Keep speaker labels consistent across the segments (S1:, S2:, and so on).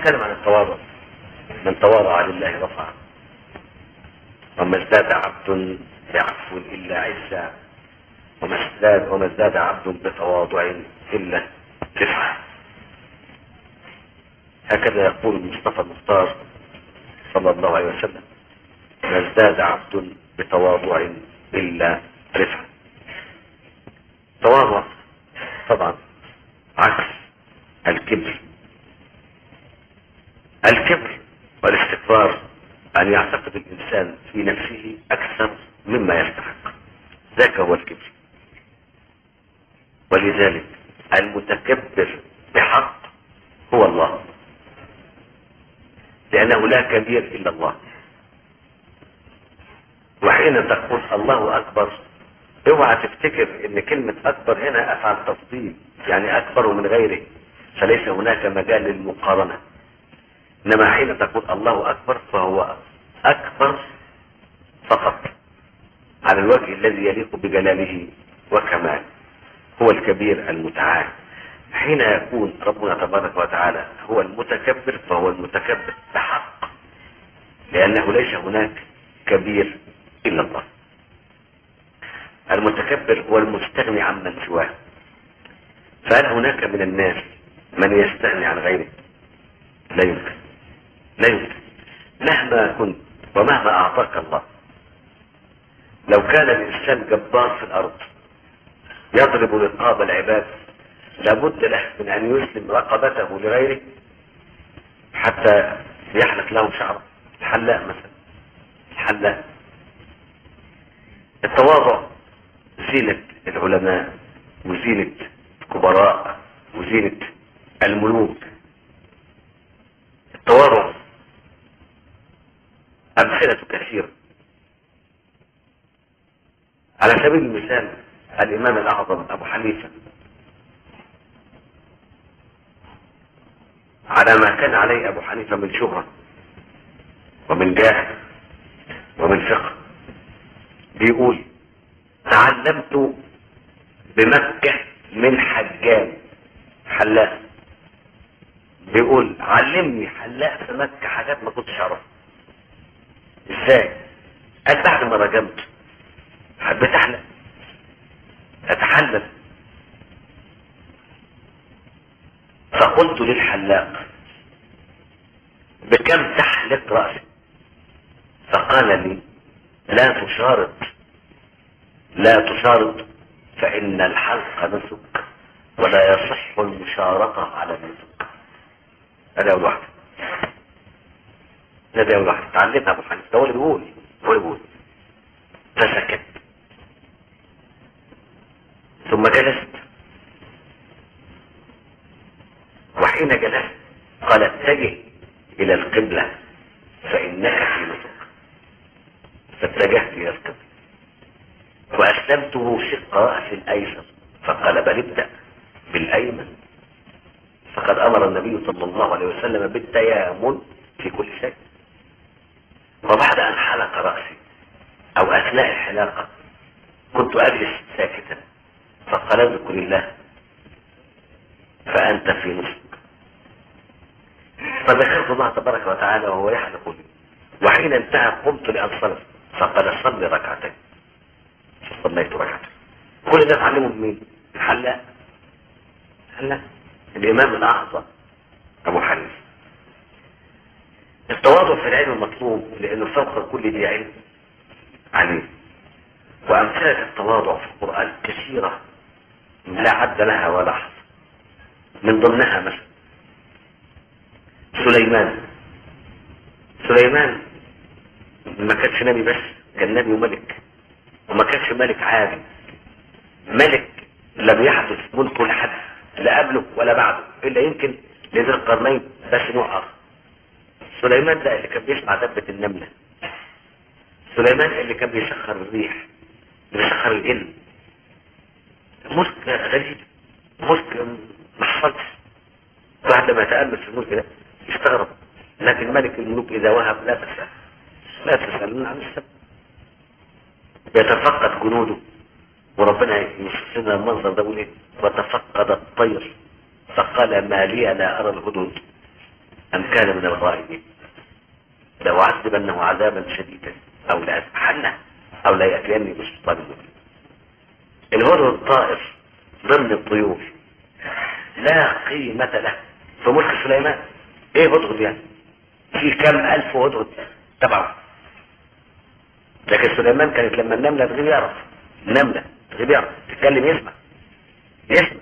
S1: نتكلم عن التواضع من تواضع لله رفعه وما ازداد عبد بعفو الا عزا وما ازداد وما ازداد عبد بتواضع الا رفعه هكذا يقول المصطفى المختار صلى الله عليه وسلم ما ازداد عبد بتواضع الا رفعه تواضع طبعا عكس الكبر الكبر والاستكبار ان يعتقد الانسان في نفسه اكثر مما يستحق ذاك هو الكبر ولذلك المتكبر بحق هو الله لانه لا كبير الا الله وحين تقول الله اكبر اوعى تفتكر ان كلمة اكبر هنا افعل تفضيل يعني اكبر من غيره فليس هناك مجال للمقارنة انما حين تقول الله اكبر فهو اكبر فقط على الوجه الذي يليق بجلاله وكماله هو الكبير المتعال حين يكون ربنا تبارك وتعالى هو المتكبر فهو المتكبر بحق لانه ليس هناك كبير الا الله المتكبر هو المستغني عمن سواه فهل هناك من الناس من يستغني عن غيره لا يمكن لا يمكن مهما كنت ومهما اعطاك الله لو كان الانسان جبار في الارض يضرب رقاب العباد لابد له من ان يسلم رقبته لغيره حتى يحلق له شعره الحلاق مثلا الحلاق التواضع زينة العلماء وزينة الكبراء وزينة الملوك التواضع أمثلة كثيرة على سبيل المثال الإمام الأعظم أبو حنيفة على ما كان عليه أبو حنيفة من شهرة ومن جاه ومن فقه بيقول تعلمت بمكة من حجام حلاق بيقول علمني حلاق في مكة حاجات ما كنتش اعرفها ازاي قال بعد ما رجمت حبيت احلق اتحلل فقلت للحلاق بكم تحلق رأسي فقال لي لا تشارط لا تشارط فإن الحلق نسك ولا يصح المشارطة على النسك هذا أول واحد هذا أول واحد تعلمها أبو حنيفة ده هو اللي بيقول هو اللي بيقول فسكت ثم جلست وحين جلست قال اتجه إلى القبلة فإنك في نسك فاتجهت إلى القبلة وأسلمته شق رأس الأيسر فقال بل ابدأ بالأيمن فقد أمر النبي صلى الله عليه وسلم بالتيامن في كل شيء وبعد أن حلق رأسي أو أثناء الحلاقة كنت أجلس ساكتا فقال اذكر الله فأنت في نصك فذكرت الله تبارك وتعالى وهو يحلق لي وحين انتهى قمت لأنصرف فقال صل ركعتين صليت ركعتين كل ده اتعلمه من مين؟ الحلاق الحلاق الإمام الأعظم أبو حنيفة التواضع في العلم مطلوب لأنه فوق كل ذي علم عليم وأمثلة التواضع في القرآن كثيرة لا عد لها ولا حصر من ضمنها مثلا سليمان سليمان ما كانش نبي بس كان نبي وملك وما كانش ملك عادي ملك لم يحدث ملكه لحد لا قبله ولا بعده الا يمكن لذي القرنين بس نوع اخر سليمان ده اللي كان بيسمع دبة النملة سليمان اللي كان بيسخر الريح اللي بيسخر الجن ملك غريب ملك ما حصلش بعد ما يتأمل في الملك ده يستغرب لكن ملك الملوك إذا وهب لا تسأل لا تسألون عن السبب يتفقد جنوده وربنا يوصف لنا المنظر ده يقول ايه وتفقد الطير فقال ما لي لا ارى الهدود ام كان من الغائبين لو عذبنه عذابا شديدا او لأذبحنه او لا يأتيني بسلطان مبين الهدهد الطائر ضمن الطيور لا قيمة له في ملك سليمان ايه هدهد يعني في كم الف هدهد تبعه لكن سليمان كانت لما النملة تغيب يعرف النملة تغيب يعرف تتكلم يسمع يسمع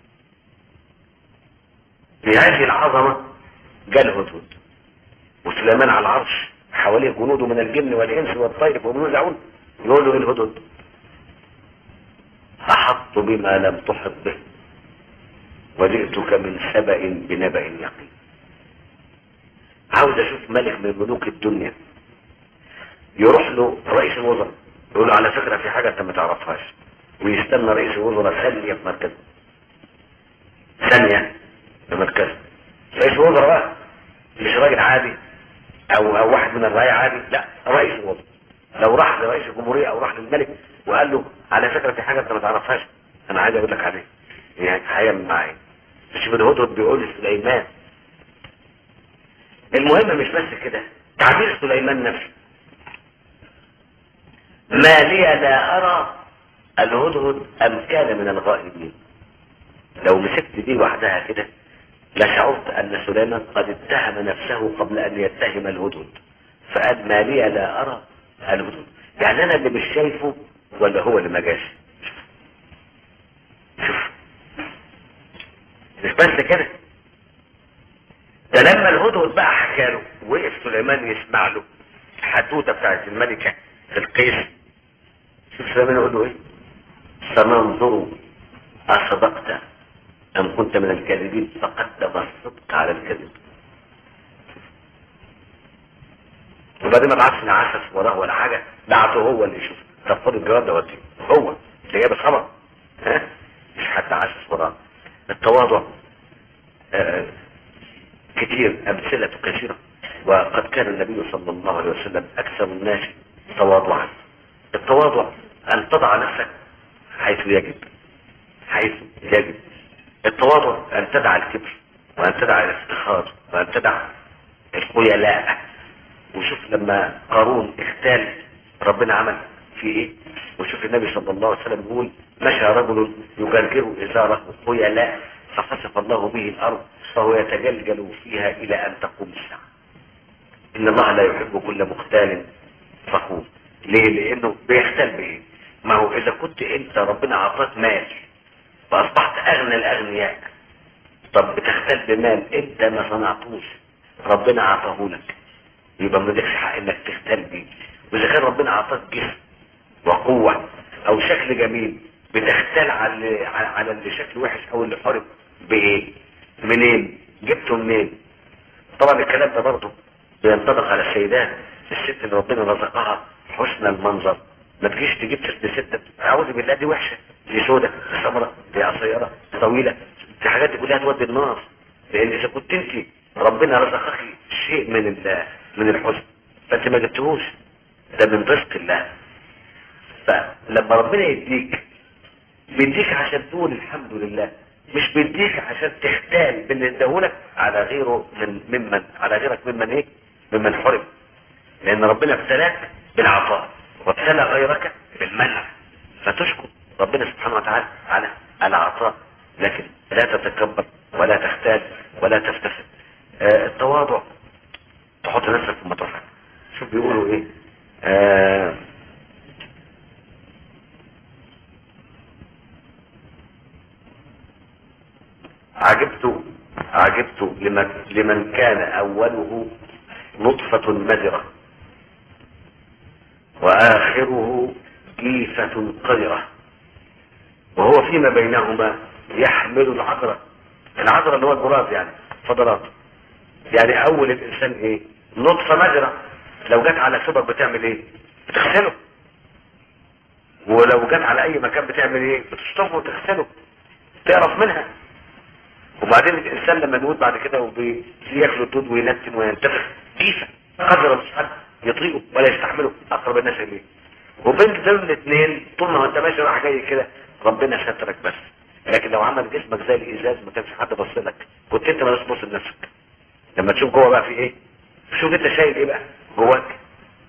S1: في هذه العظمة جاء الهدهد وسليمان على العرش حواليه جنوده من الجن والانس والطير وهم يزعون يقولوا ايه الهدهد احط بما لم تحط به وجئتك من سبأ بنبأ يقين عاوز اشوف ملك من ملوك الدنيا يروح له رئيس الوزراء يقول له على فكرة في حاجة انت ما تعرفهاش ويستنى رئيس الوزراء ثانية في مركزه ثانية في مركزه رئيس الوزراء بقى مش راجل عادي او او واحد من الرعاية عادي لا رئيس الوزراء لو راح لرئيس الجمهورية او راح للملك وقال له على فكرة في حاجة انت ما تعرفهاش انا عايز اقول لك عليها يعني هيعمل معايا شوف الهدهد بيقول لسليمان المهم مش بس كده تعبير سليمان نفسه ما لي لا ارى الهدهد ام كان من الغائبين لو مسكت دي وحدها كده لشعرت ان سليمان قد اتهم نفسه قبل ان يتهم الهدهد فقال ما لي لا ارى الهدهد يعني انا اللي مش شايفه ولا هو اللي ما جاش شوف مش بس كده ده لما الهدهد بقى حكى له وقف سليمان يسمع له الحدوته بتاعت الملكه في القيس شوف سليمان يقول له ايه سننظر اصدقت ام كنت من الكاذبين فقدم الصدق على الكذب وبعدين ما بعتش عسس وراه ولا حاجه بعته هو اللي يشوف طب خد الجواب ده وديه هو اللي جاب الخبر ها مش حتى عسس وراه التواضع آه كتير امثله كثيره وقد كان النبي صلى الله عليه وسلم اكثر الناس تواضعا التواضع ان تضع نفسك حيث يجب حيث يجب التواضع ان تدع الكبر وان تدع الافتخار وان تدع الخيلاء وشوف لما قارون اختال ربنا عمل في ايه وشوف النبي صلى الله عليه وسلم يقول مشى رجل يجرجر ازاره خيلاء فخسف الله به الارض فهو يتجلجل فيها الى ان تقوم الساعه ان الله لا يحب كل مختال فخور ليه لانه بيختال بايه ما هو اذا كنت انت ربنا اعطاك مال فاصبحت اغنى الاغنياء طب بتختال بمال انت ما صنعتوش ربنا اعطاه لك يبقى ما لكش حق انك تختال بيه واذا كان ربنا اعطاك جسم وقوه او شكل جميل بتختال على اللي على اللي شكله وحش او اللي حرب بايه منين جبته منين طبعا الكلام ده برضه بينطبق على السيدات الست اللي ربنا رزقها حسن المنظر ما تجيش تجيب ست ست اعوذ بالله دي وحشه دي سودة دي سمراء دي قصيره دي طويله دي حاجات دي كلها تودي النار لان اذا كنت انت ربنا رزقك شيء من من الحسن فانت ما جبتهوش ده من رزق الله فلما ربنا يديك بيديك عشان تقول الحمد لله مش بيديك عشان تختال باللي اداهولك على غيره من ممن على غيرك ممن ايه ممن حرم لان ربنا ابتلاك بالعطاء وابتلى غيرك بالمنع فتشكر ربنا سبحانه وتعالى على العطاء لكن لا تتكبر ولا تختال ولا تفتخر آه التواضع تحط نفسك في مطرحك شوف بيقولوا ايه آه عجبت عجبت لمن, لمن كان أوله نطفة مذرة وآخره جيفة قذرة وهو فيما بينهما يحمل العذرة العذرة اللي هو البراز يعني فضلات يعني أول الإنسان إيه نطفة مذرة لو جت على سبب بتعمل إيه بتغسله ولو جت على أي مكان بتعمل إيه بتشطفه وتغسله تعرف منها وبعدين الانسان لما يموت بعد كده وبياكل الدود وينتن وينتفخ كيفه قدر مش حد يطيقه ولا يستحمله اقرب الناس اليه وبين دول الاثنين طول ما انت ماشي راح جاي كده ربنا سترك بس لكن لو عمل جسمك زي الازاز ما كانش حد بص لك كنت انت ما تبص لنفسك لما تشوف جوه بقى في ايه شوف انت شايل ايه بقى جواك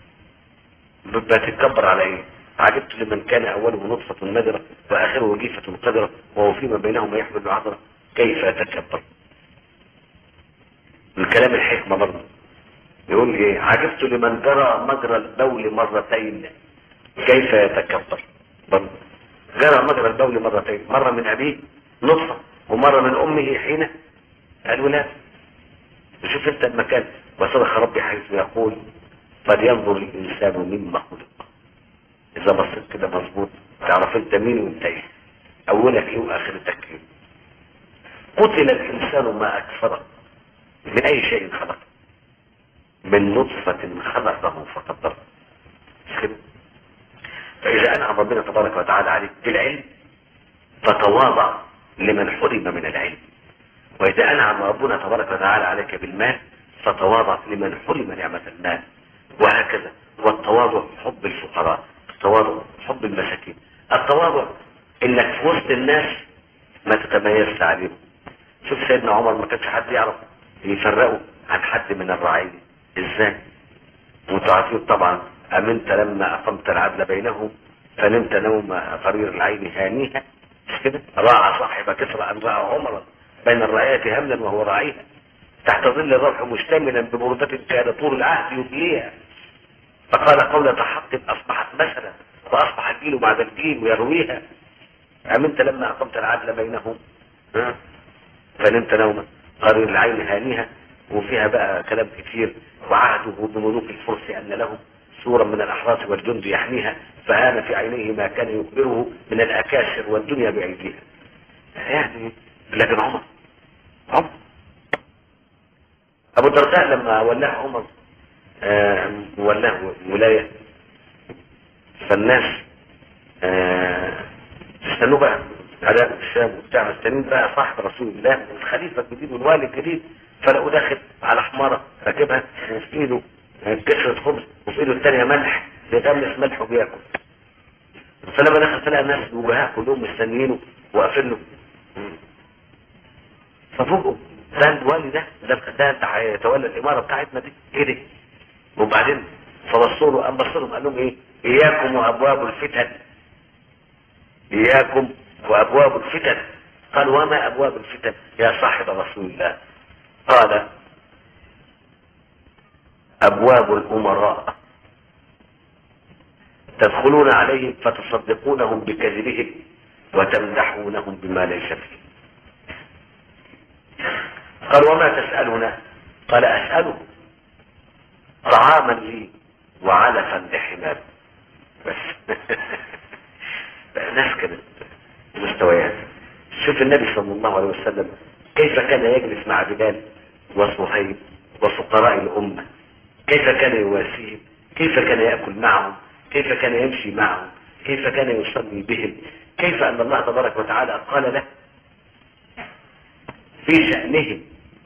S1: بتتكبر على ايه عجبت لمن كان اوله نطفة نذرة واخره جيفة قدرة وهو فيما بينهما يحمل عذرة كيف يتكبر الكلام الحكمة برضه يقول ايه عجبت لمن جرى مجرى البول مرتين كيف يتكبر برضه جرى مجرى البول مرتين مرة من ابيه نطفة ومرة من امه حين الولاد شوف انت المكان وصدق ربي حيث يقول فلينظر الانسان مما خلق اذا بصيت كده مظبوط تعرف انت مين وانت ايه اولك ايه واخرتك ايه قتل الانسان ما اكفره من اي شيء خلق من نطفة خلقه فقدره مش كده فاذا انعم ربنا تبارك وتعالى عليك بالعلم فتواضع لمن حرم من العلم واذا انعم ربنا تبارك وتعالى عليك بالمال فتواضع لمن حرم نعمة المال وهكذا والتواضع حب الفقراء التواضع حب المساكين التواضع انك في وسط الناس ما تتميزش عليهم شوف سيدنا عمر ما كانش حد يعرف يفرقه عن حد من الرعية ازاي وانتوا عارفين طبعا امنت لما اقمت العدل بينهم فنمت نوم قرير العين هانيها مش كده راعى صاحب كسرى ان راى عمرا بين الرعاية هملا وهو راعيها تحت ظل الروح مشتملا ببردة كان طول العهد يبليها فقال قولة حق اصبحت مثلا واصبح الجيل بعد الجيل ويرويها امنت لما اقمت العدل بينهم ها فنمت نوما قرير العين هانيها وفيها بقى كلام كتير وعهده بملوك الفرس ان لهم سورا من الاحراس والجند يحميها فهان في عينيه ما كان يخبره من الاكاسر والدنيا بايديها يعني لكن عمر عمر ابو الدرداء لما ولاه عمر آه ولاه ولايه فالناس آه استنوا بقى على الشام وبتاع مستنين بقى صاحب رسول الله والخليفه الجديد والوالي الجديد فلقوا داخل على حماره راكبها وفي ايده كسرة خبز وفي ايده الثانيه ملح بيغمس ملح وبياكل فلما دخل تلاقى الناس وجهاء كلهم مستنيينه واقفين له ففوجئوا ده الوالي ده ده ده انت هيتولى الاماره بتاعتنا دي ايه دي وبعدين فبصوا له قام بصوا لهم قال لهم ايه اياكم وابواب الفتن اياكم وابواب الفتن قال وما ابواب الفتن يا صاحب رسول الله قال ابواب الامراء تدخلون عليهم فتصدقونهم بكذبهم وتمدحونهم بما ليس فيه قال وما تسألنا قال أسأله طعاما لي وعلفا لحمام بس ناس كده مستويات شوف النبي صلى الله عليه وسلم كيف كان يجلس مع بلال وصهيب وفقراء الأمة كيف كان يواسيهم كيف كان يأكل معهم كيف كان يمشي معهم كيف كان يصلي بهم كيف أن الله تبارك وتعالى قال له في شأنهم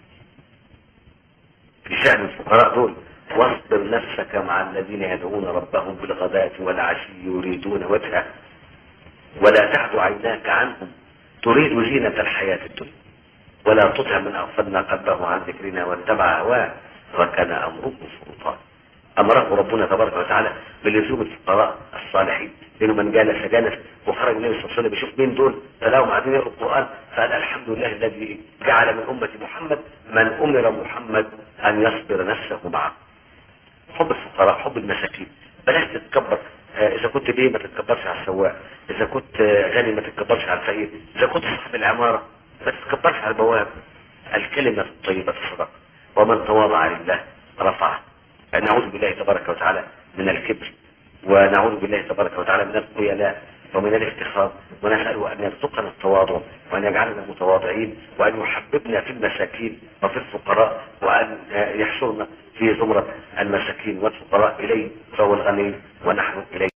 S1: في شأن الفقراء دول واصبر نفسك مع الذين يدعون ربهم بالغداة والعشي يريدون وجهه ولا تعد عيناك عنهم تريد زينة الحياة الدنيا ولا تطع من أغفلنا قلبه عن ذكرنا واتبع هواه وكان أمره فرطا أمره ربنا تبارك وتعالى بلزوم الفقراء الصالحين لأنه من جالس جالس وخرج النبي صلى الله عليه وسلم يشوف مين دول فلاهم قاعدين يقروا القرآن فقال الحمد لله الذي جعل من أمة محمد من أمر محمد أن يصبر نفسه معه حب الفقراء حب المساكين بلاش تتكبر آه إذا كنت بيه ما تتكبرش على السواق إذا كنت آه غني ما تتكبرش على الفقير إذا كنت صاحب العمارة ما تتكبرش على البواب الكلمة الطيبة الصدق ومن تواضع لله رفعه نعوذ بالله تبارك وتعالى من الكبر ونعوذ بالله تبارك وتعالى من الخيلاء ومن الافتخار ونسأله أن يرزقنا التواضع وأن يجعلنا متواضعين وأن يحببنا في المساكين وفي الفقراء وأن يحشرنا في زمرة المساكين والفقراء إليه فهو الغني ونحن إليه